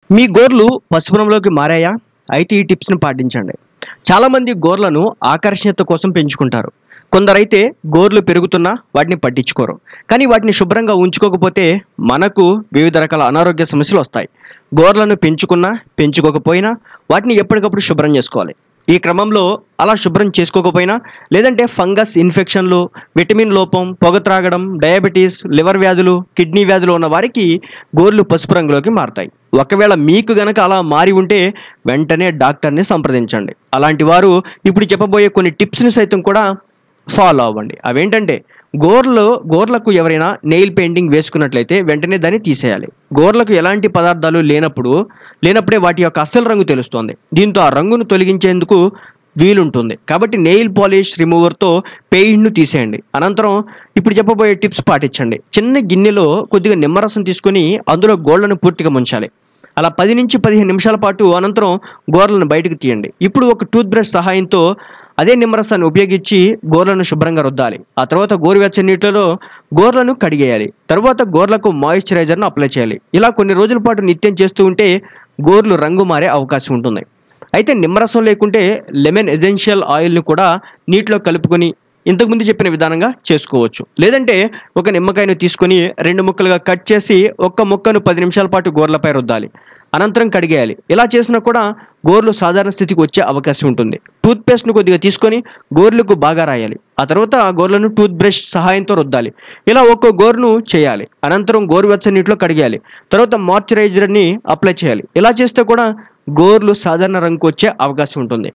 మీ గోర్లు పసుపు రంగులోకి మారాయా అయితే ఈ టిప్స్ని పాటించండి చాలామంది గోర్లను ఆకర్షణీయత కోసం పెంచుకుంటారు కొందరైతే గోర్లు పెరుగుతున్నా వాటిని పట్టించుకోరు కానీ వాటిని శుభ్రంగా ఉంచుకోకపోతే మనకు వివిధ రకాల అనారోగ్య సమస్యలు వస్తాయి గోర్లను పెంచుకున్నా పెంచుకోకపోయినా వాటిని ఎప్పటికప్పుడు శుభ్రం చేసుకోవాలి ఈ క్రమంలో అలా శుభ్రం చేసుకోకపోయినా లేదంటే ఫంగస్ ఇన్ఫెక్షన్లు విటమిన్ లోపం పొగ త్రాగడం డయాబెటీస్ లివర్ వ్యాధులు కిడ్నీ వ్యాధులు ఉన్న వారికి గోర్లు పసుపు రంగులోకి మారతాయి ఒకవేళ మీకు గనక అలా మారి ఉంటే వెంటనే డాక్టర్ని సంప్రదించండి అలాంటి వారు ఇప్పుడు చెప్పబోయే కొన్ని టిప్స్ని సైతం కూడా ఫాలో అవ్వండి అవేంటంటే గోర్లు గోర్లకు ఎవరైనా నెయిల్ పెయింటింగ్ వేసుకున్నట్లయితే వెంటనే దాన్ని తీసేయాలి గోర్లకు ఎలాంటి పదార్థాలు లేనప్పుడు లేనప్పుడే వాటి యొక్క అసలు రంగు తెలుస్తుంది దీంతో ఆ రంగును తొలగించేందుకు వీలుంటుంది కాబట్టి నెయిల్ పాలిష్ రిమూవర్తో పెయింట్ను తీసేయండి అనంతరం ఇప్పుడు చెప్పబోయే టిప్స్ పాటించండి చిన్న గిన్నెలో కొద్దిగా నిమ్మరసం తీసుకొని అందులో గోళ్లను పూర్తిగా ముంచాలి అలా పది నుంచి పదిహేను నిమిషాల పాటు అనంతరం గోర్లను బయటకు తీయండి ఇప్పుడు ఒక టూత్ బ్రష్ సహాయంతో అదే నిమ్మరసాన్ని ఉపయోగించి గోర్లను శుభ్రంగా రుద్దాలి ఆ తర్వాత గోరువెచ్చని నీటిలో గోర్లను కడిగేయాలి తర్వాత గోర్లకు మాయిశ్చరైజర్ను అప్లై చేయాలి ఇలా కొన్ని రోజుల పాటు నిత్యం చేస్తూ ఉంటే గోర్లు రంగు మారే అవకాశం ఉంటుంది అయితే నిమ్మరసం లేకుంటే లెమన్ ఎసెన్షియల్ ఆయిల్ని కూడా నీటిలో కలుపుకొని ఇంతకుముందు చెప్పిన విధానంగా చేసుకోవచ్చు లేదంటే ఒక నిమ్మకాయను తీసుకొని రెండు ముక్కలుగా కట్ చేసి ఒక్క ముక్కను పది నిమిషాల పాటు గోర్లపై రుద్దాలి అనంతరం కడిగేయాలి ఇలా చేసినా కూడా గోర్లు సాధారణ స్థితికి వచ్చే అవకాశం ఉంటుంది టూత్ పేస్ట్ను కొద్దిగా తీసుకొని గోర్లకు బాగా రాయాలి ఆ తర్వాత ఆ గోర్లను టూత్ బ్రష్ సహాయంతో రుద్దాలి ఇలా ఒక్కో గోరును చేయాలి అనంతరం గోరువెచ్చని నీటిలో కడిగేయాలి తర్వాత మాయిశ్చరైజర్ని అప్లై చేయాలి ఇలా చేస్తే కూడా గోర్లు సాధారణ రంగుకు వచ్చే అవకాశం ఉంటుంది